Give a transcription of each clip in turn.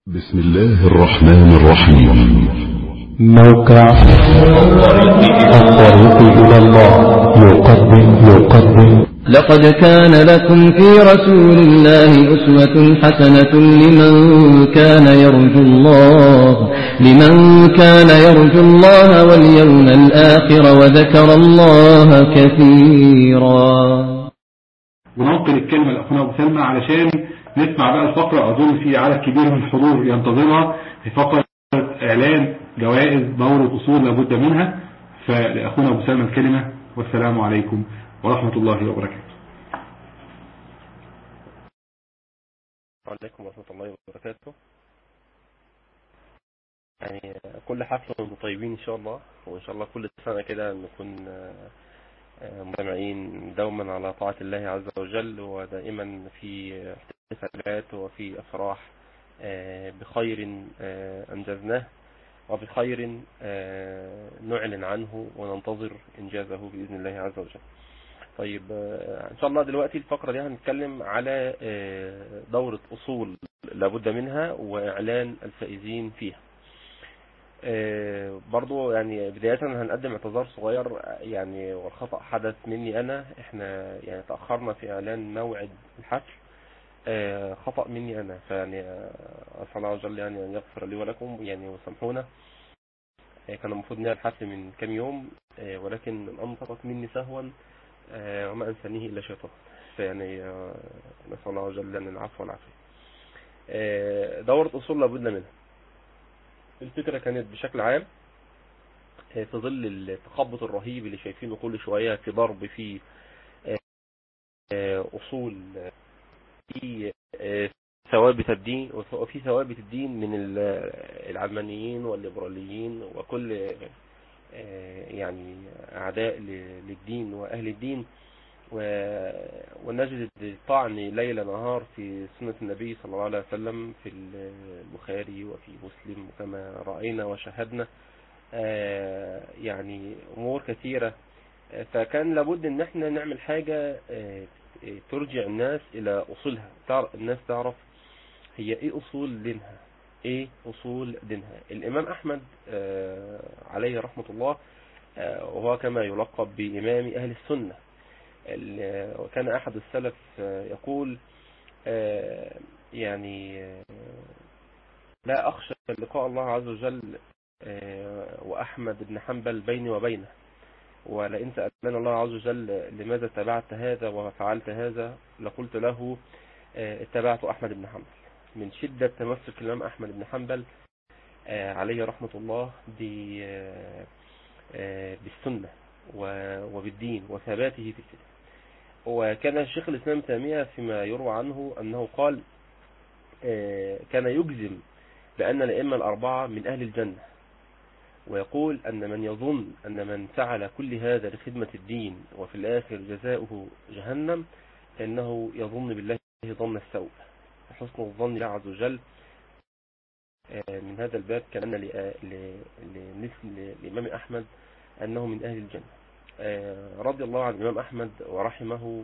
بسم الله الرحمن الرحيم موقع الطريق إلى الله يقدم يقدم لقد كان لكم في رسول الله أسوة حسنة لمن كان يرجو الله لمن كان يرجو الله واليوم الآخر وذكر الله كثيرا وننقل الكلمة لأخونا أبو سلمى علشان نسمع بقى الفقرة أظن في عدد كبير من الحضور ينتظرها في فقرة إعلان جوائز دورة أصول لابد منها فلأخونا أبو سلمى الكلمة والسلام عليكم ورحمة الله وبركاته عليكم ورحمة الله وبركاته يعني كل حفلة وانتم طيبين إن شاء الله وإن شاء الله كل سنة كده نكون مجتمعين دوما على طاعة الله عز وجل ودائما في احتفالات وفي أفراح بخير أنجزناه وبخير نعلن عنه وننتظر إنجازه بإذن الله عز وجل طيب إن شاء الله دلوقتي الفقرة دي هنتكلم على دورة أصول لابد منها وإعلان الفائزين فيها برضو يعني بداية هنقدم اعتذار صغير يعني والخطأ حدث مني أنا احنا يعني تأخرنا في إعلان موعد الحفل خطأ مني أنا فيعني أسأل الله عز وجل يعني أن يغفر لي ولكم يعني وسامحونا كان المفروض نعمل الحفل من كام يوم ولكن الأمر سقط مني سهوا وما أنسانيه إلا شيطان فيعني نسأل الله عز وجل أن العفو والعافية دورة أصول لابد منها الفكرة كانت بشكل عام في ظل التخبط الرهيب اللي شايفينه كل شوية في ضرب في أصول في ثوابت الدين وفي ثوابت الدين من العلمانيين والليبراليين وكل يعني أعداء للدين وأهل الدين ونجد الطعن ليل نهار في سنة النبي صلى الله عليه وسلم في البخاري وفي مسلم كما رأينا وشاهدنا يعني أمور كثيرة فكان لابد ان احنا نعمل حاجة ترجع الناس الى اصولها الناس تعرف هي ايه اصول دينها ايه اصول دينها الامام احمد عليه رحمة الله وهو كما يلقب بامام اهل السنة وكان احد السلف يقول يعني لا اخشى لقاء الله عز وجل واحمد بن حنبل بيني وبينه ولئن سألنا الله عز وجل لماذا اتبعت هذا وفعلت هذا لقلت له اتبعت أحمد بن حنبل من شدة تمسك الإمام أحمد بن حنبل عليه رحمة الله بالسنة وبالدين وثباته في الدين وكان الشيخ الإسلام تيمية فيما يروى عنه أنه قال كان يجزم بأن الأئمة الأربعة من أهل الجنة ويقول أن من يظن أن من فعل كل هذا لخدمة الدين وفي الآخر جزاؤه جهنم فإنه يظن بالله ظن السوء حسن الظن الله عز وجل من هذا الباب كان للإمام أحمد أنه من أهل الجنة رضي الله عن الإمام أحمد ورحمه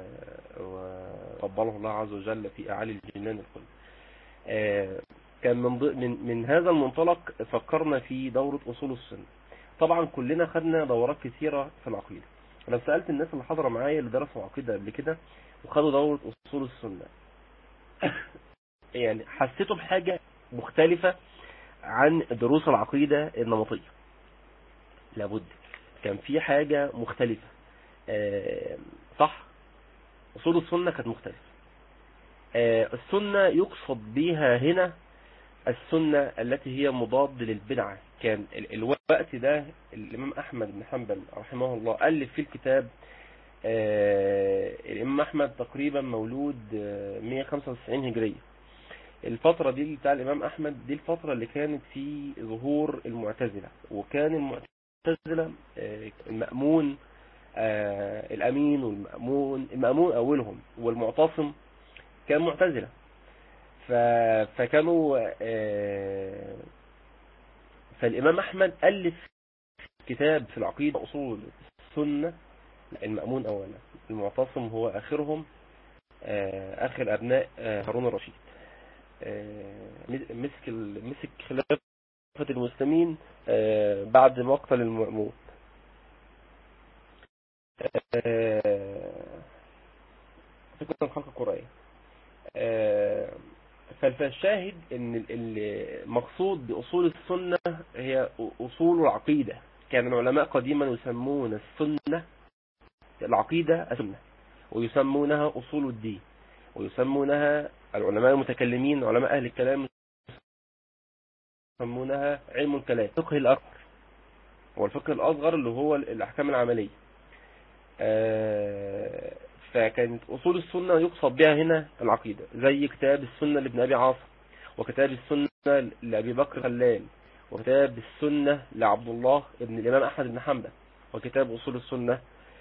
وقبله الله عز وجل في أعالي الجنان الخلد كان من, من من هذا المنطلق فكرنا في دورة أصول السنة طبعا كلنا خدنا دورات كثيرة في العقيدة لو سألت الناس اللي حضروا معايا اللي درسوا عقيدة قبل كده وخدوا دورة أصول السنة يعني حسيتوا بحاجة مختلفة عن دروس العقيدة النمطية لابد كان في حاجة مختلفة صح أصول السنة كانت مختلفة السنة يقصد بها هنا السنة التي هي مضاد للبدعة كان الوقت ده الإمام أحمد بن حنبل رحمه الله ألف في الكتاب الإمام أحمد تقريبا مولود 195 هجرية الفترة دي بتاع الإمام أحمد دي الفترة اللي كانت في ظهور المعتزلة وكان المعتزلة المأمون الأمين والمأمون المأمون أولهم والمعتصم كان معتزلة فكانوا فالإمام أحمد ألف كتاب في العقيدة أصول السنة المأمون أولا المعتصم هو آخرهم آخر أبناء هارون الرشيد آه، مسك ال- مسك خلافة المسلمين آه، بعد مقتل المأمون آه، فكرة خلق القرآن آه، فالشاهد ان ال- المقصود بأصول السنة هي أصول العقيدة كان العلماء قديما يسمون السنة العقيدة السنة ويسمونها أصول الدين ويسمونها العلماء المتكلمين علماء أهل الكلام يسمونها علم الكلام الفقه الأكبر والفقه الأصغر اللي هو الأحكام العملية آه، فكانت أصول السنة يقصد بها هنا العقيدة زي كتاب السنة لابن أبي عاصم وكتاب السنة لأبي بكر خلال وكتاب السنة لعبد الله ابن الإمام أحمد بن حنبل وكتاب أصول السنة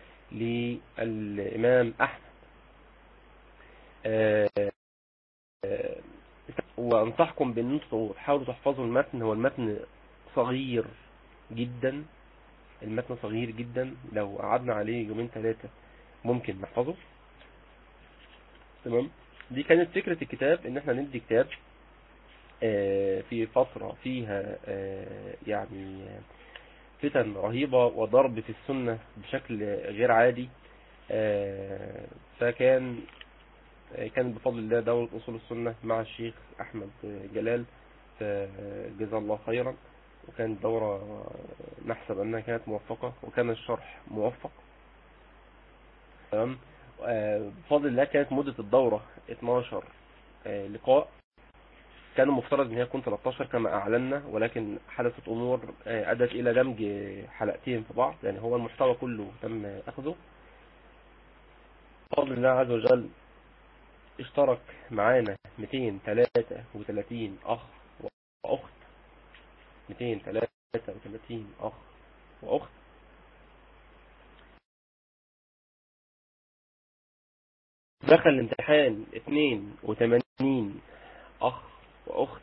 للإمام أحمد آه، آه، وأنصحكم بأن انتوا تحاولوا تحفظوا المتن هو المتن صغير جدا المتن صغير جدا لو قعدنا عليه يومين ثلاثة ممكن نحفظه تمام دي كانت فكرة الكتاب ان احنا ندي كتاب آه، في فترة فيها آه، يعني فتن رهيبة وضرب في السنة بشكل غير عادي آه، فكان كان بفضل الله دورة أصول السنة مع الشيخ أحمد جلال جزاه الله خيرا وكانت دورة نحسب أنها كانت موفقة وكان الشرح موفق تمام آه، بفضل الله كانت مدة الدورة 12 آه، لقاء كان المفترض ان هي تكون 13 كما اعلنا ولكن حدثت امور آه، ادت الى دمج حلقتين في بعض يعني هو المحتوى كله تم اخذه بفضل الله عز وجل اشترك معانا 233 اخ واخت 233 اخ واخت دخل الامتحان 82 اخ واخت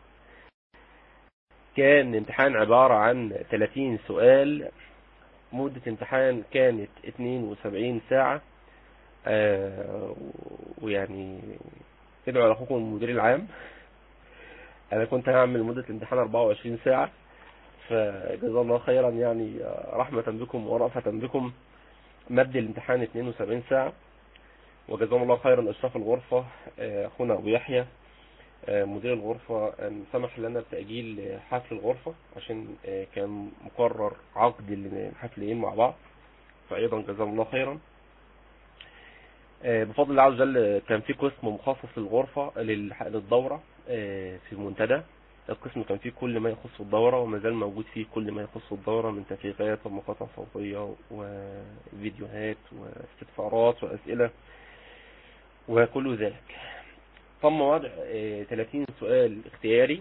كان الامتحان عبارة عن 30 سؤال مدة امتحان كانت 72 ساعة آه، ويعني ادعوا على اخوكم المدير العام انا كنت هعمل مدة الامتحان 24 ساعة فجزا الله خيرا يعني رحمة بكم ورأفة بكم مد الامتحان 72 ساعة وجزاهم الله خيرا اشراف الغرفة آه، اخونا ابو يحيى آه، مدير الغرفة آه، سمح لنا بتأجيل حفل الغرفة عشان آه، كان مقرر عقد الحفلين مع بعض فأيضا جزاهم الله خيرا آه، بفضل الله عز وجل كان في قسم مخصص للغرفة للح- للدورة آه، في المنتدى القسم كان فيه كل ما يخص الدورة وما زال موجود فيه كل ما يخص الدورة من تفريغات ومقاطع صوتية وفيديوهات واستفسارات وأسئلة وكل ذلك تم وضع آه، 30 سؤال اختياري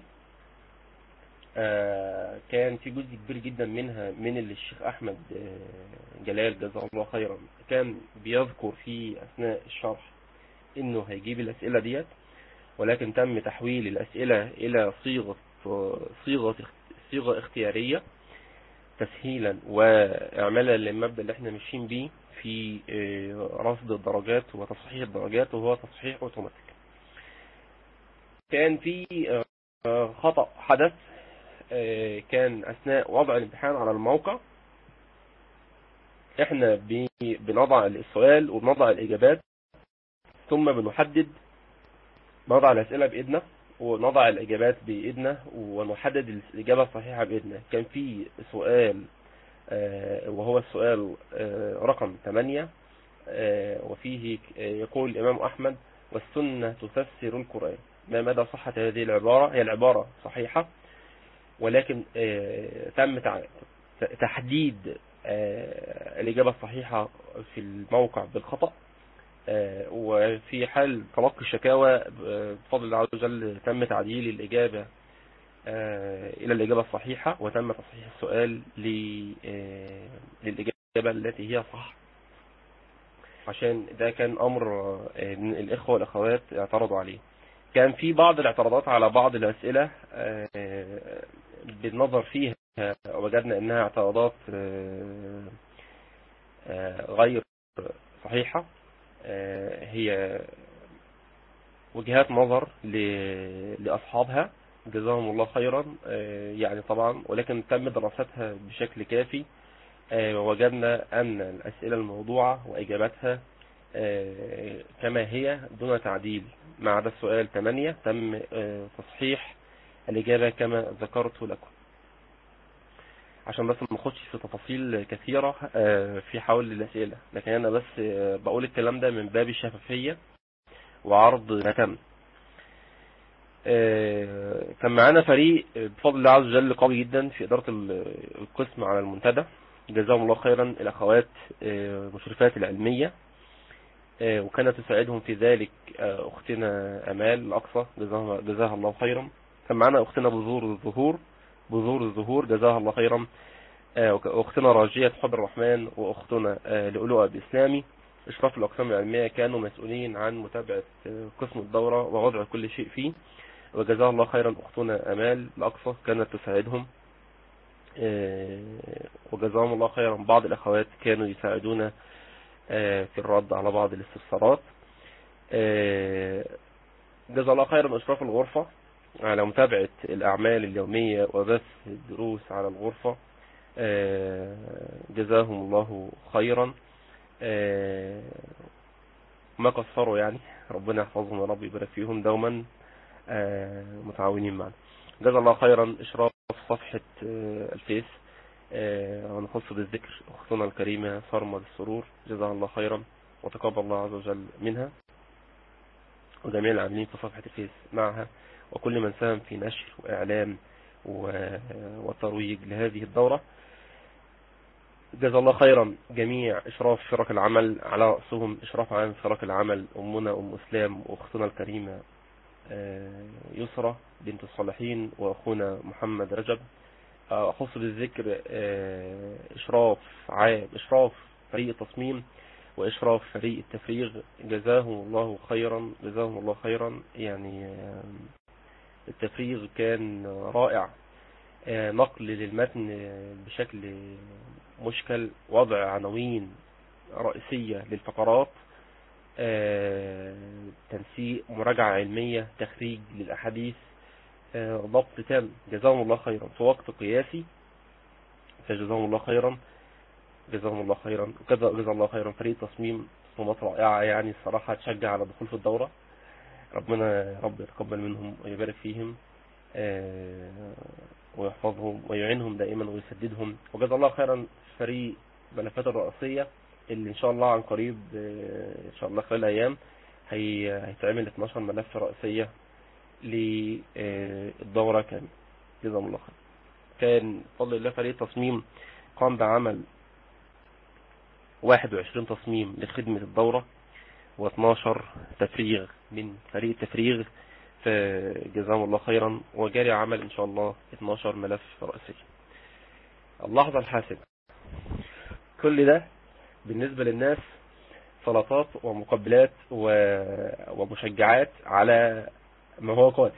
آه، كان في جزء كبير جدا منها من اللي الشيخ احمد آه، جلال جزاه الله خيرا كان بيذكر في اثناء الشرح انه هيجيب الاسئله ديت ولكن تم تحويل الاسئله الى صيغه صيغه صيغه اختياريه تسهيلا واعمالا للمبدا اللي احنا ماشيين بيه في آه، رصد الدرجات وتصحيح الدرجات وهو تصحيح اوتوماتيك كان في آه، خطأ حدث آه، كان اثناء وضع الامتحان على الموقع احنا بي- بنضع السؤال وبنضع الاجابات ثم بنحدد نضع الاسئله بايدنا ونضع الاجابات بايدنا ونحدد الاجابه الصحيحه بايدنا كان في سؤال آه، وهو السؤال آه، رقم 8 آه، وفيه آه، يقول الامام احمد والسنه تفسر القران ما مدى صحه هذه العباره هي العباره صحيحه ولكن آه، تم تع- تحديد آه، الإجابة الصحيحة في الموقع بالخطأ آه، وفي حال تلقي الشكاوى آه، بفضل الله عز وجل تم تعديل الإجابة آه، إلى الإجابة الصحيحة وتم تصحيح السؤال ل- آه، للإجابة التي هي صح عشان ده كان أمر آه، إن الإخوة والأخوات اعترضوا عليه كان في بعض الاعتراضات على بعض الأسئلة آه، بالنظر فيها وجدنا انها اعتراضات آه، آه، غير صحيحة آه، هي وجهات نظر ل- لأصحابها جزاهم الله خيرا آه، يعني طبعا ولكن تم دراستها بشكل كافي آه، ووجدنا أن الأسئلة الموضوعة وإجاباتها آه، كما هي دون تعديل ما عدا السؤال 8 تم آه، تصحيح الإجابة كما ذكرت لكم عشان بس ما نخش في تفاصيل كثيرة آه، في حول الأسئلة لكن أنا بس آه، بقول الكلام ده من باب الشفافية وعرض ما تم آه، كان معانا فريق آه، بفضل الله عز وجل قوي جدا في إدارة ال- القسم على المنتدى جزاهم الله خيرا الأخوات آه، مشرفات العلمية آه، وكانت تساعدهم في ذلك آه، أختنا أمال الأقصى جزاها جزاها الله خيرا كان معانا أختنا بذور الظهور بذور الظهور جزاها الله خيرا آه، وك- وأختنا راجية حب الرحمن وأختنا آه، لؤلؤة بإسلامي إشراف الأقسام العلمية كانوا مسؤولين عن متابعة آه، قسم الدورة ووضع كل شيء فيه وجزاها الله خيرا أختنا أمال الأقصى كانت تساعدهم آه، وجزاهم الله خيرا بعض الأخوات كانوا يساعدونا آه، في الرد على بعض الاستفسارات آه، جزا الله خيرا إشراف الغرفة على متابعة الأعمال اليومية وبث الدروس على الغرفة آه، جزاهم الله خيرا آه، ما قصروا يعني ربنا يحفظهم يا رب يبارك فيهم دوما آه، متعاونين معنا جزا الله خيرا إشراف صفحة آه، الفيس آه، ونخص بالذكر أختنا الكريمة صرمة السرور جزاها الله خيرا وتقبل الله عز وجل منها وجميع العاملين في صفحة الفيس معها وكل من ساهم في نشر وإعلام و- وترويج لهذه الدورة جزا الله خيرا جميع إشراف شرك العمل على رأسهم إشراف عام شرك العمل أمنا أم إسلام وأختنا الكريمة آه، يسرى بنت الصالحين وأخونا محمد رجب آه، أخص بالذكر آه، إشراف عام إشراف فريق التصميم وإشراف فريق التفريغ جزاهم الله خيرا جزاهم الله خيرا يعني آه، التفريغ كان رائع آه، نقل للمتن آه، بشكل مشكل وضع عناوين رئيسية للفقرات آه، تنسيق مراجعة علمية تخريج للأحاديث آه، ضبط تام جزاهم الله خيرا في وقت قياسي فجزاهم الله خيرا جزاهم الله خيرا وكذا جزا الله خيرا فريق تصميم تصميمات رائعة يعني الصراحة تشجع على الدخول في الدورة ربنا يا رب يتقبل منهم ويبارك فيهم آه، ويحفظهم ويعينهم دائما ويسددهم وجزا الله خيرا فريق ملفات الرئاسية اللي ان شاء الله عن قريب آه، ان شاء الله خلال ايام هي هيتعمل 12 ملف رئيسية للدورة كاملة جزاهم الله خير كان بفضل الله فريق تصميم قام بعمل 21 تصميم لخدمة الدورة و12 تفريغ من فريق التفريغ فجزاهم الله خيرا وجاري عمل ان شاء الله 12 ملف رئيسي اللحظة الحاسمة كل ده بالنسبة للناس سلطات ومقبلات و... ومشجعات على ما هو قادم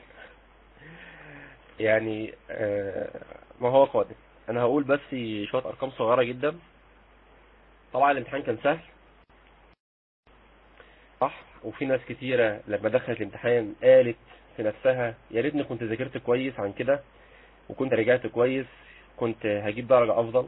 يعني آه، ما هو قادم انا هقول بس شوية ارقام صغيرة جدا طبعا الامتحان كان سهل صح وفي ناس كتيرة لما دخلت الامتحان قالت في نفسها يا ريتني كنت ذاكرت كويس عن كده وكنت رجعت كويس كنت هجيب درجة افضل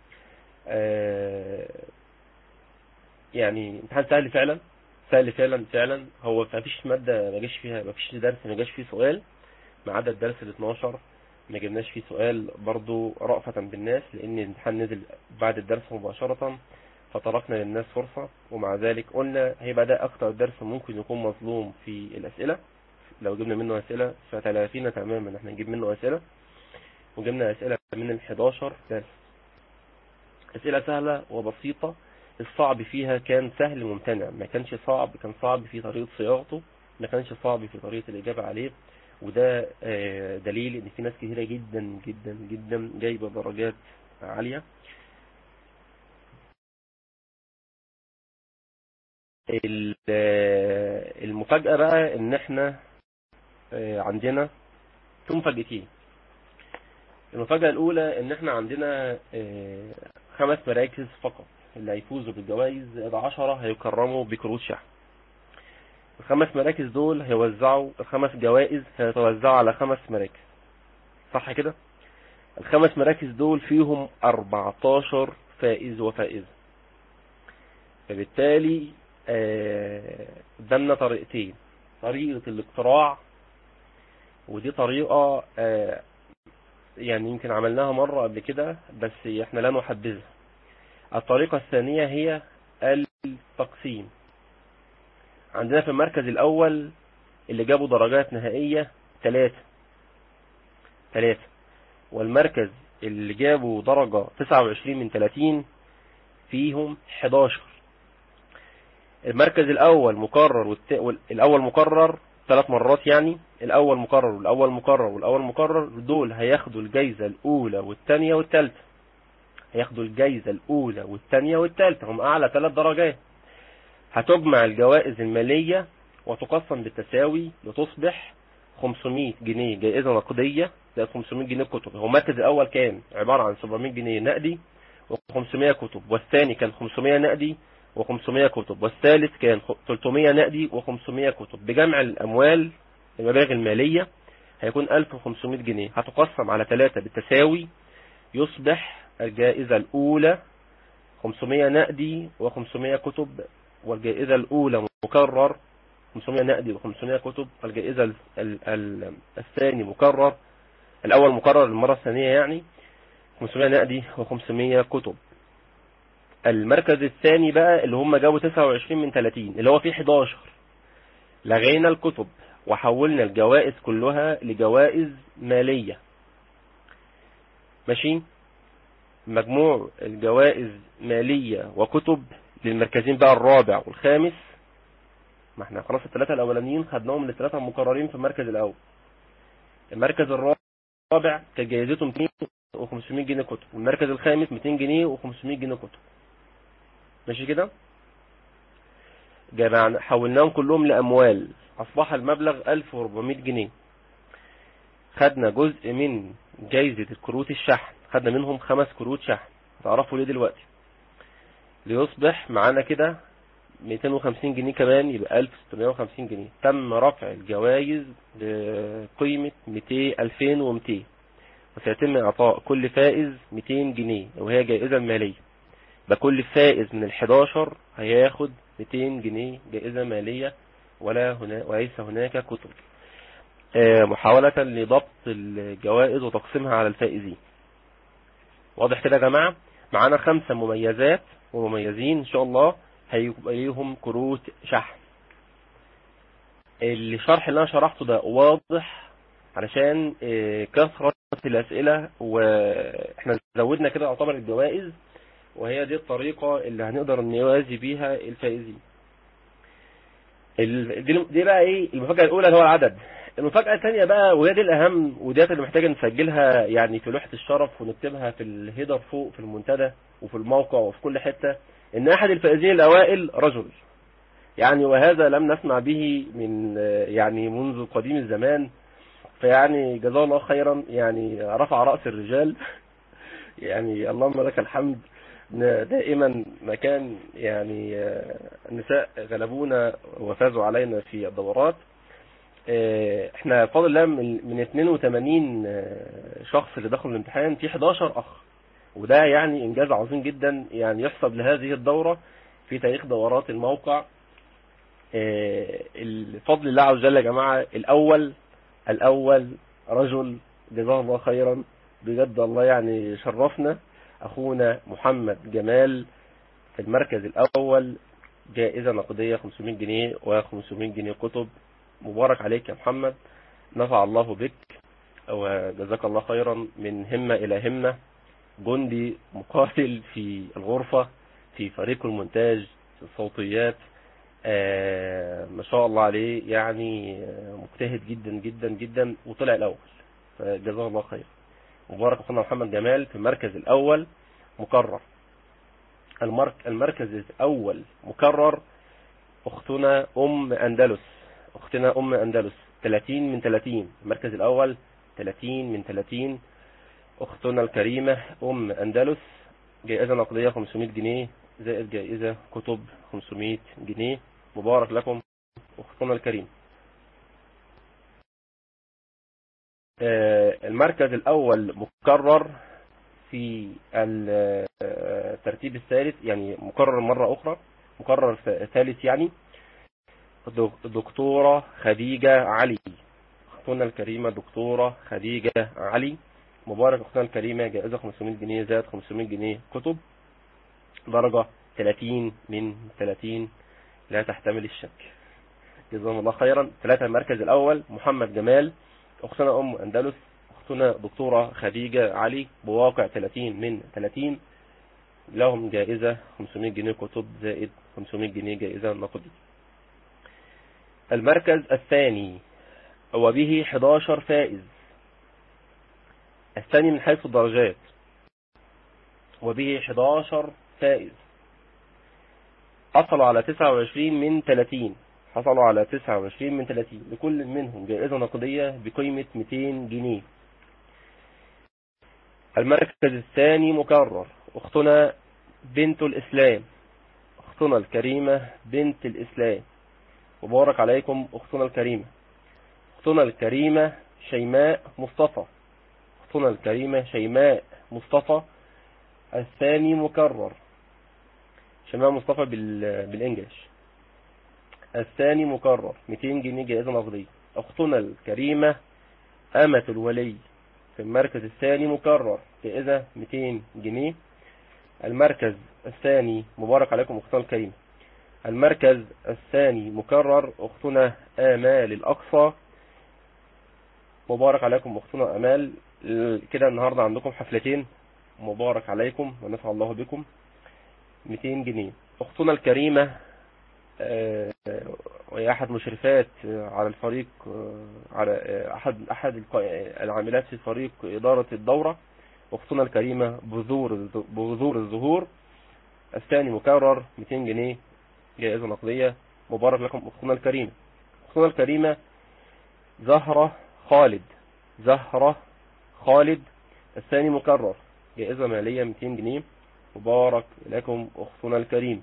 آه، يعني امتحان سهل فعلا سهل فعلا فعلا هو ما فيش مادة ما جاش فيها ما فيش درس ما جاش فيه سؤال ما عدا الدرس ال 12 ما جبناش فيه سؤال برضو رأفة بالناس لان الامتحان نزل بعد الدرس مباشرة فتركنا للناس فرصة ومع ذلك قلنا هيبقى ده اكتر درس ممكن يكون مظلوم في الاسئلة لو جبنا منه اسئلة فتلافينا تماما احنا نجيب منه اسئلة وجبنا اسئلة من ال 11 درس اسئلة سهلة وبسيطة الصعب فيها كان سهل ممتنع ما كانش صعب كان صعب في طريقة صياغته ما كانش صعب في طريقة الإجابة عليه وده آه، دليل ان في ناس كثيرة جدا جدا جدا جايبة درجات عالية ال- آه، المفاجأة بقى ان احنا آه، عندنا في مفاجأتين المفاجأة الأولى إن إحنا عندنا آه، خمس مراكز فقط اللي هيفوزوا بالجوائز ده عشرة هيكرموا بكروت شحن الخمس مراكز دول هيوزعوا الخمس جوائز هيتوزعوا على خمس مراكز صح كده الخمس مراكز دول فيهم 14 فائز وفائزة فبالتالي آه، قدامنا طريقتين طريقة الاقتراع ودي طريقة آه، يعني يمكن عملناها مرة قبل كده بس احنا لا نحبذها الطريقة الثانية هي التقسيم عندنا في المركز الأول اللي جابوا درجات نهائية ثلاثة ثلاثة والمركز اللي جابوا درجة 29 من 30 فيهم 11 المركز الأول مكرر والت... الأول مكرر ثلاث مرات يعني الأول مكرر والأول مكرر والأول مكرر دول هياخدوا الجايزة الأولى والثانية والثالثة هياخدوا الجايزة الأولى والثانية والثالثة هم أعلى ثلاث درجات هتجمع الجوائز المالية وتقسم بالتساوي لتصبح 500 جنيه جائزة نقدية زائد 500 جنيه كتب هو المركز الأول كان عبارة عن 700 جنيه نقدي و500 كتب والثاني كان 500 نقدي و500 كتب والثالث كان 300 نقدي و500 كتب بجمع الأموال المبالغ المالية هيكون 1500 جنيه هتقسم على ثلاثة بالتساوي يصبح الجائزة الأولى 500 نقدي و500 كتب والجائزة الأولى مكرر 500 نقدي و500 كتب والجائزة ال ال ال الثاني مكرر الأول مكرر المرة الثانية يعني 500 نقدي و500 كتب المركز الثاني بقى اللي هم جابوا 29 من 30 اللي هو فيه 11 لغينا الكتب وحولنا الجوائز كلها لجوائز مالية ماشي مجموع الجوائز مالية وكتب للمركزين بقى الرابع والخامس ما احنا خلاص الثلاثة الاولانيين خدناهم من الثلاثة المقررين في المركز الاول المركز الرابع كان جايزته 200 و500 جنيه كتب والمركز الخامس 200 جنيه و500 جنيه كتب ماشي كده جمعنا حولناهم كلهم لاموال اصبح المبلغ 1400 جنيه خدنا جزء من جايزة الكروت الشحن خدنا منهم خمس كروت شحن تعرفوا ليه دلوقتي ليصبح معانا كده 250 جنيه كمان يبقى 1650 جنيه تم رفع الجوائز بقيمة 200 2200 وسيتم اعطاء كل فائز 200 جنيه وهي جائزة مالية بكل فائز من ال11 هياخد 200 جنيه جائزة مالية ولا هنا وليس هناك كتب محاولة لضبط الجوائز وتقسيمها على الفائزين واضح كده يا جماعة معانا خمسة مميزات ومميزين ان شاء الله هيبقى ليهم كروت شحن الشرح اللي انا شرحته ده واضح علشان كثرة الاسئلة واحنا زودنا كده يعتبر الجوائز وهي دي الطريقة اللي هنقدر نوازي بيها الفائزين دي بقى ايه المفاجأة الاولى اللي هو العدد المفاجأة الثانية بقى وهي دي الأهم وديت اللي محتاجة نسجلها يعني في لوحة الشرف ونكتبها في الهيدر فوق في المنتدى وفي الموقع وفي كل حتة إن أحد الفائزين الأوائل رجل يعني وهذا لم نسمع به من يعني منذ قديم الزمان فيعني جزاه الله خيرا يعني رفع رأس الرجال يعني اللهم لك الحمد دائما مكان يعني النساء غلبونا وفازوا علينا في الدورات احنا بفضل الله من 82 شخص اللي دخلوا الامتحان في 11 اخ وده يعني انجاز عظيم جدا يعني يحسب لهذه الدورة في تاريخ دورات الموقع الفضل الله عز وجل يا جماعة الاول الاول رجل جزاه الله خيرا بجد الله يعني شرفنا اخونا محمد جمال في المركز الاول جائزة نقدية 500 جنيه و500 جنيه كتب مبارك عليك يا محمد نفع الله بك وجزاك الله خيرا من همة إلى همة جندي مقاتل في الغرفة في فريق المونتاج في الصوتيات آه ما شاء الله عليه يعني مجتهد جدا جدا جدا وطلع الأول فجزاه الله خير مبارك أخونا محمد جمال في المركز الأول مكرر المركز الأول مكرر أختنا أم أندلس اختنا ام اندلس 30 من 30 المركز الاول 30 من 30 اختنا الكريمة ام اندلس جائزة نقدية 500 جنيه زائد جائزة كتب 500 جنيه مبارك لكم أختنا الكريم آه، المركز الأول مكرر في الترتيب الثالث يعني مكرر مرة أخرى مكرر ثالث يعني دكتورة خديجة علي أختنا الكريمة دكتورة خديجة علي مبارك أختنا الكريمة جائزة 500 جنيه زائد 500 جنيه كتب درجة 30 من 30 لا تحتمل الشك جزاهم الله خيرا ثلاثة المركز الأول محمد جمال أختنا أم أندلس أختنا دكتورة خديجة علي بواقع 30 من 30 لهم جائزة 500 جنيه كتب زائد 500 جنيه جائزة نقدي المركز الثاني وبه 11 فائز الثاني من حيث الدرجات وبه 11 فائز حصلوا على 29 من 30 حصلوا على 29 من 30 لكل منهم جائزة نقدية بقيمة 200 جنيه المركز الثاني مكرر اختنا بنت الاسلام اختنا الكريمة بنت الاسلام مبارك عليكم اختنا الكريمة اختنا الكريمة شيماء مصطفى اختنا الكريمة شيماء مصطفى الثاني مكرر شيماء مصطفى بالانجلش الثاني مكرر 200 جنيه جائزة نقدية اختنا الكريمة امة الولي في المركز الثاني مكرر جائزة 200 جنيه المركز الثاني مبارك عليكم اختنا الكريمة المركز الثاني مكرر اختنا امال الاقصى مبارك عليكم اختنا امال كده النهاردة عندكم حفلتين مبارك عليكم ونفع الله بكم 200 جنيه اختنا الكريمة آه، وهي احد مشرفات على الفريق آه، على آه، احد احد العاملات في فريق ادارة الدورة اختنا الكريمة بذور بذور الظهور الثاني مكرر 200 جنيه جائزة نقدية مبارك لكم اختنا الكريمة اختنا الكريمة زهرة خالد زهرة خالد الثاني مكرر جائزة مالية 200 جنيه مبارك لكم اختنا الكريمة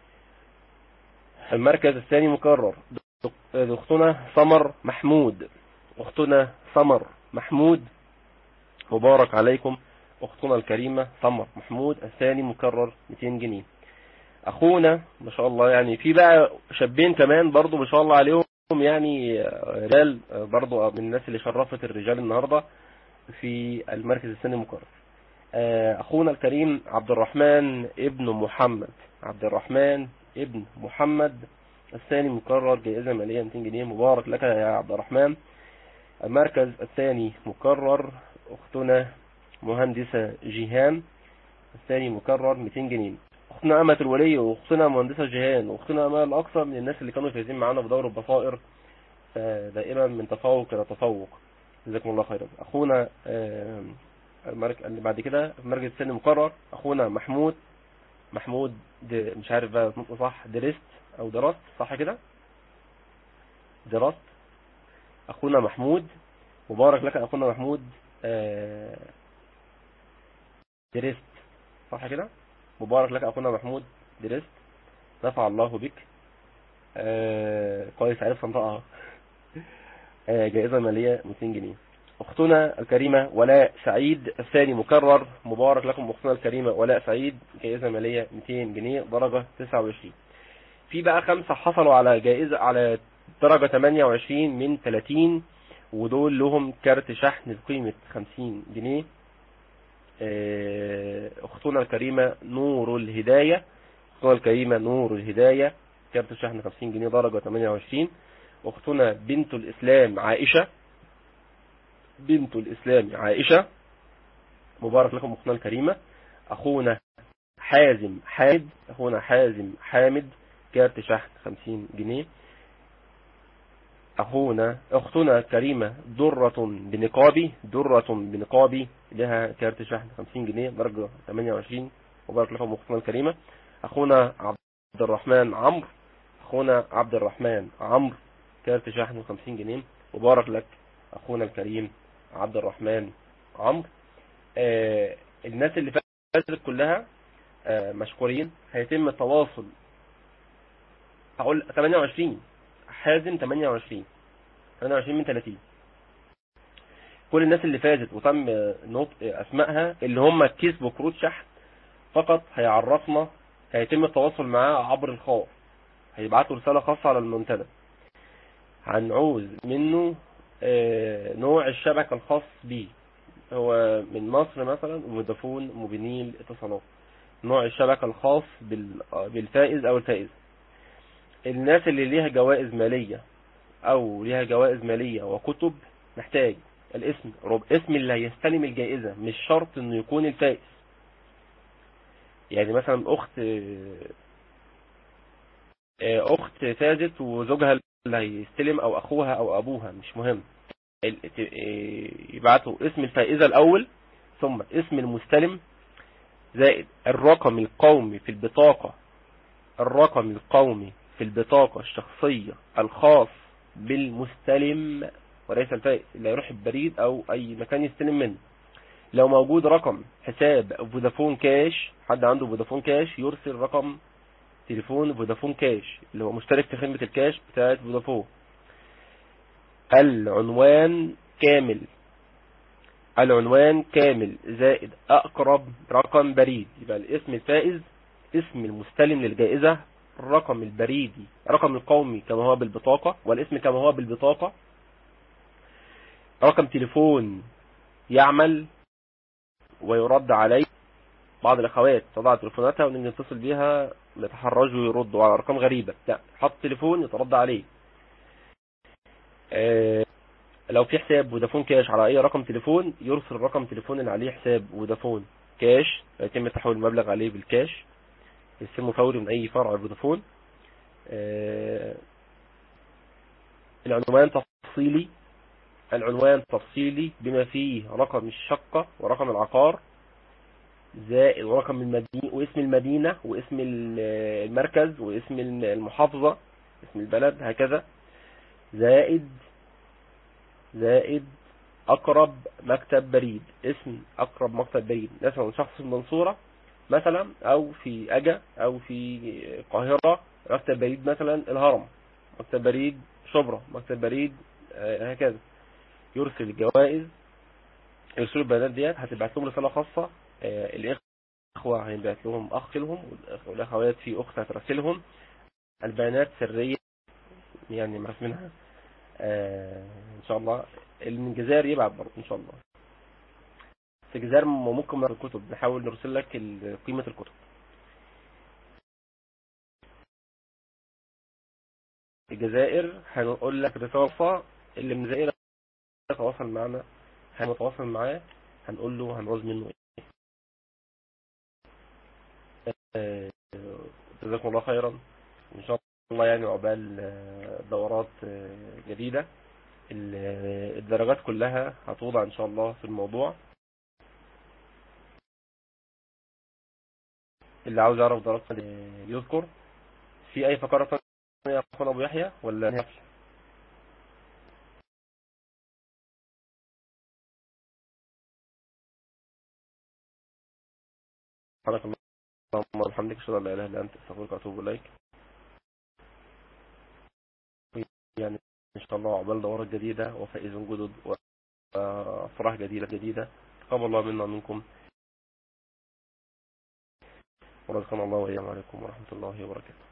المركز الثاني مكرر اختنا سمر محمود اختنا سمر محمود مبارك عليكم اختنا الكريمة سمر محمود الثاني مكرر 200 جنيه اخونا ما شاء الله يعني في بقى شابين كمان برضو ما شاء الله عليهم يعني رجال برضو من الناس اللي شرفت الرجال النهاردة في المركز الثاني مكرر اخونا الكريم عبد الرحمن ابن محمد عبد الرحمن ابن محمد الثاني مكرر جائزة مالية 200 جنيه مبارك لك يا عبد الرحمن المركز الثاني مكرر اختنا مهندسة جيهان الثاني مكرر 200 جنيه اختنا امة الولي واختنا مهندسة جيهان واختنا امال الاقصى من الناس اللي كانوا فايزين معانا في دور البصائر دائما من تفوق الى تفوق جزاكم الله خيرا اخونا المركز اللي بعد كده المركز الثاني مكرر اخونا محمود محمود مش عارف بقى نطق صح درست او درست صح كده درست اخونا محمود مبارك لك اخونا محمود آه، درست صح كده مبارك لك اخونا محمود درست نفع الله بك آه، كويس عرفت انطقها آه، جائزة مالية 200 جنيه اختنا الكريمة ولاء سعيد الثاني مكرر مبارك لكم اختنا الكريمة ولاء سعيد جائزة مالية 200 جنيه درجة 29 في بقى خمسة حصلوا على جائزة على درجة 28 من 30 ودول لهم كارت شحن بقيمة 50 جنيه آه، اختنا الكريمة نور الهداية اختنا الكريمة نور الهداية كارت شحن 50 جنيه درجة 28 اختنا بنت الاسلام عائشة بنت الإسلام عائشة مبارك لكم أختنا الكريمة أخونا حازم حامد أخونا حازم حامد كارت شحن 50 جنيه أخونا أختنا كريمة درة بنقابي درة بنقابي لها كارت شحن 50 جنيه درجة 28 مبارك لكم أختنا الكريمة أخونا عبد الرحمن عمرو أخونا عبد الرحمن عمرو كارت شحن 50 جنيه مبارك لك أخونا الكريم عبد الرحمن عمرو آه الناس اللي فازت كلها آه مشكورين هيتم التواصل هقول 28 حازم 28 28 من 30 كل الناس اللي فازت وتم نطق اسمائها اللي هم كسبوا كروت شحن فقط هيعرفنا هيتم التواصل معاه عبر الخاص هيبعتوا رسالة خاصة على المنتدى هنعوز منه آه، نوع الشبكة الخاص بيه هو من مصر مثلا فودافون موبينيل اتصالات نوع الشبكة الخاص بال- بالفائز او الفائز الناس اللي ليها جوائز مالية او ليها جوائز مالية وكتب محتاج الاسم رب اسم اللي هيستلم الجائزة مش شرط انه يكون الفائز يعني مثلا اخت آه، اخت فازت وزوجها اللي هيستلم او اخوها او ابوها مش مهم ال- ت- آه، يبعتوا اسم الفائزة الاول ثم اسم المستلم زائد الرقم القومي في البطاقة الرقم القومي في البطاقة الشخصية الخاص بالمستلم وليس الفائز اللي هيروح البريد او اي مكان يستلم منه لو موجود رقم حساب فودافون كاش حد عنده فودافون كاش يرسل رقم تليفون فودافون كاش اللي هو مشترك في خدمة الكاش بتاعت فودافون العنوان كامل العنوان كامل زائد اقرب رقم بريد يبقى الاسم الفائز اسم المستلم للجائزة الرقم البريدي الرقم القومي كما هو بالبطاقة والاسم كما هو بالبطاقة رقم تليفون يعمل ويرد عليه بعض الاخوات تضع تليفوناتها ونيجي نتصل بيها يتحرجوا ويردوا على ارقام غريبة لا حط تليفون يترد عليه آه، لو في حساب فودافون كاش على اي رقم تليفون يرسل رقم تليفون اللي عليه حساب فودافون كاش يتم تحويل المبلغ عليه بالكاش يستلمه فوري من اي فرع فودافون آه، العنوان تفصيلي العنوان تفصيلي بما فيه رقم الشقة ورقم العقار زائد ورقم المدينة واسم المدينة واسم ال- المركز واسم المحافظة اسم البلد هكذا زائد زائد أقرب مكتب بريد اسم أقرب مكتب بريد مثلا شخص في المنصورة مثلا أو في أجا أو في القاهرة مكتب بريد مثلا الهرم مكتب بريد شبرا مكتب بريد آه، هكذا يرسل الجوائز يرسلوا البيانات ديت هتبعت لهم رسالة خاصة آه، الإخوة هيبعت لهم أخ لهم والأخ- والأخوات في أخت هترسلهم البيانات سرية يعني معرف منها آه، إن شاء الله اللي من الجزائر يبعت برضه إن شاء الله في الجزائر ممكن من الكتب نحاول نرسل لك ال- قيمة الكتب الجزائر هنقول لك رسالة اللي من الجزائر يتواصل معنا هنتواصل معاه هنقول له هنعوز منه ايه آه، جزاكم الله خيرا ان شاء الله يعني عقبال آه، دورات آه، جديدة ال- آه، الدرجات كلها هتوضع ان شاء الله في الموضوع اللي عاوز يعرف درجات آه، يذكر في اي فقرة ثانية يا اخونا ابو يحيى ولا نقفل سبحانك اللهم وبحمدك اشهد ان لا اله الا انت استغفرك واتوب اليك يعني ان شاء الله عقبال دورات جديده وفائز جدد وافراح جديده جديده تقبل الله منا ومنكم ورزقنا الله واياكم عليكم ورحمه الله وبركاته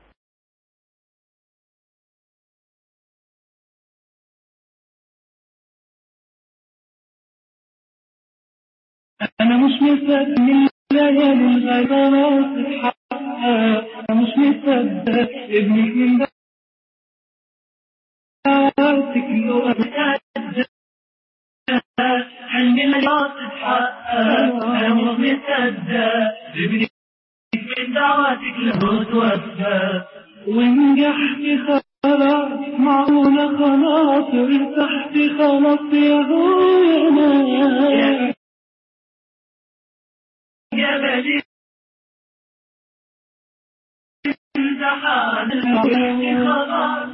أنا مش مصدق من ليالي الغدرات تتحقق أنا مش مصدق ابنك من دعواتك لو أتحدى حلمي لا تتحقق أنا مش مصدق ابنك من دعواتك لو توفى ونجحت خلاص معقولة خلاص ارتحت خلاص يا هو يا جبل امتحان خلاص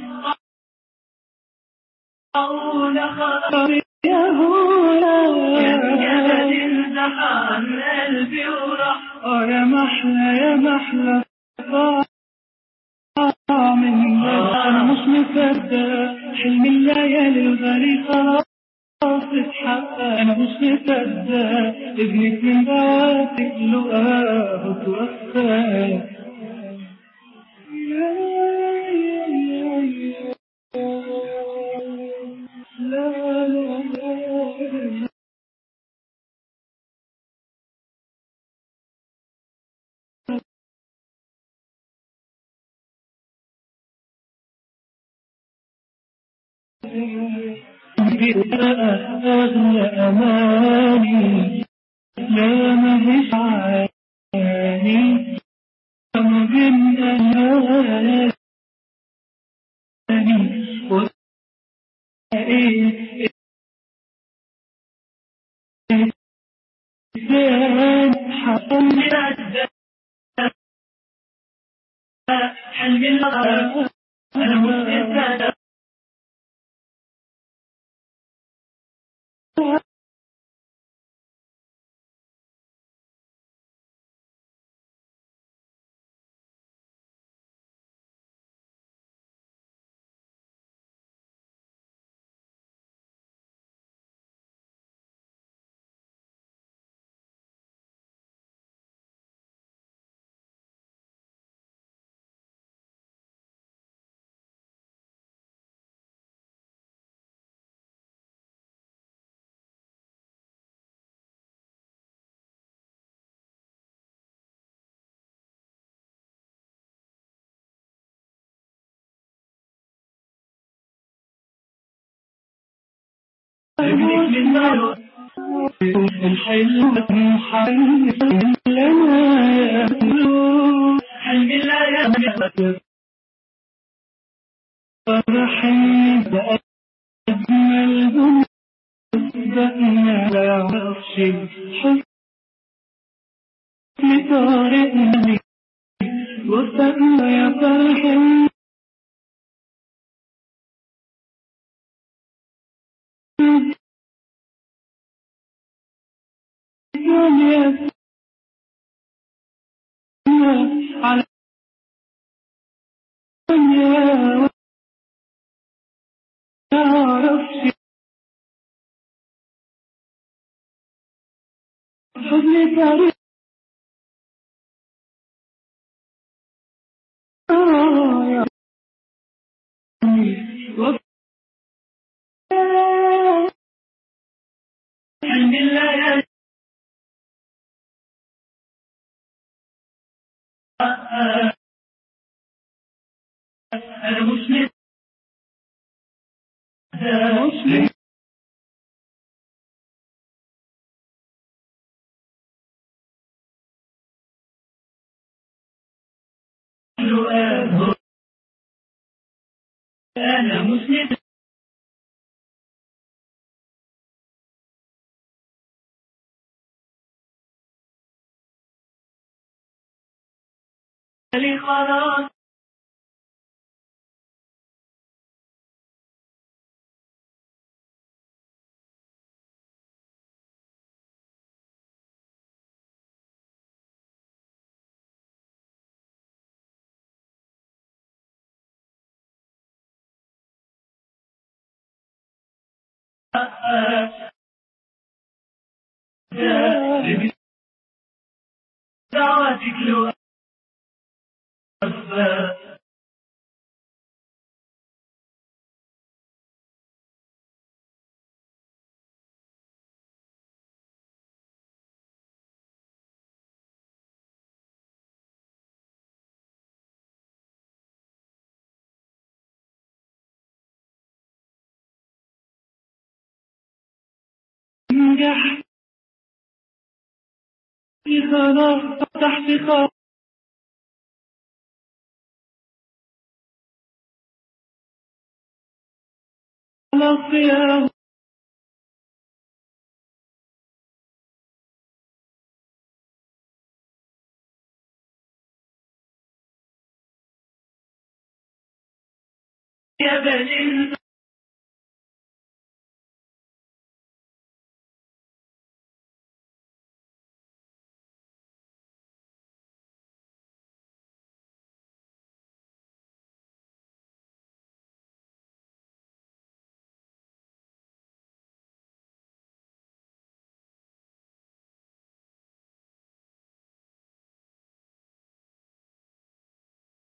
أقول خلاص يا هولا يا جبل امتحان قلبي وراح يا محلى يا محلى طعم الناس أنا مش مش مصدق حلم الليالي الغالي خلاص اتحقق انا مش مصدق ابنك من بواتك لقاه وتوفى لا لا لا أغلى أماني لا مهش عاني أما بين أهاني وإيه إنسان حرم حلم الله أنا مستعد الحلم حلم لنا يأكلون حلم لا يأكل فرحي بأجمل بنا لا عرش الحزن طارئني وفأنا يا فرحي على الدنيا تعرفش حزن طريق يا حلم الله أنا مسلم أنا مسلم أنا مسلم لي خلاص دعواتك لو نجح في خلاص فتح في خلاص خلاص يا يا بني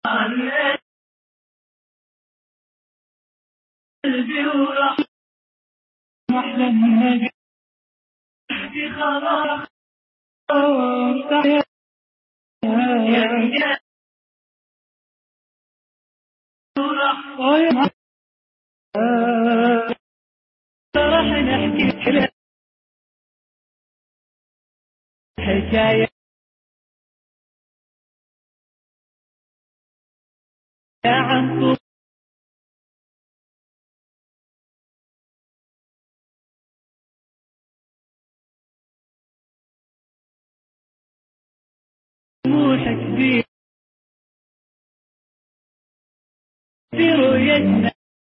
قلبي وراح محلى النبي في خلاص يا راح نحكي لك حكاية عن طول طموحك بيه في رؤيتنا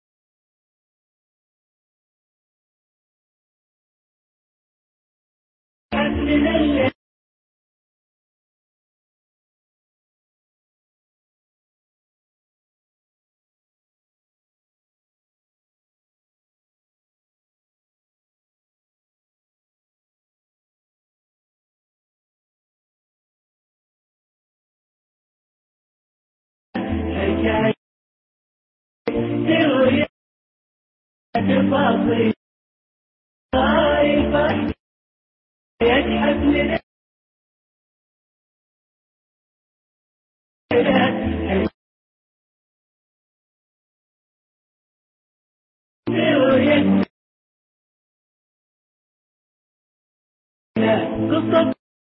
من الليل حكاية رؤية تفاصيل خايفة يجحد لنا رؤية قصة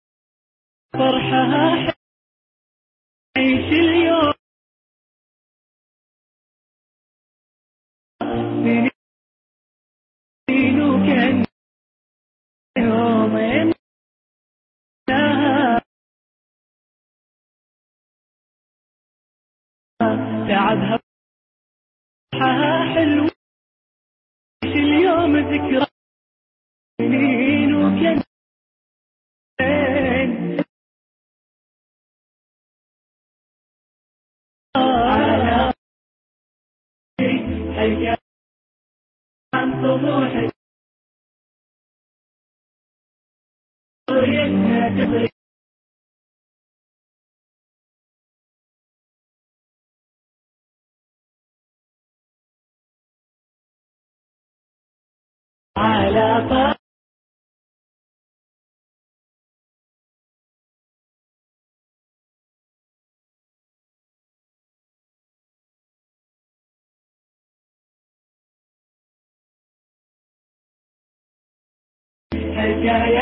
فرحها عيش اليوم سنين وكان يومين تعبها فرحها حلو عيش اليوم ذكرى سنين وكان على حكاية عن طموحك رؤيتنا تبري على طريق حكاية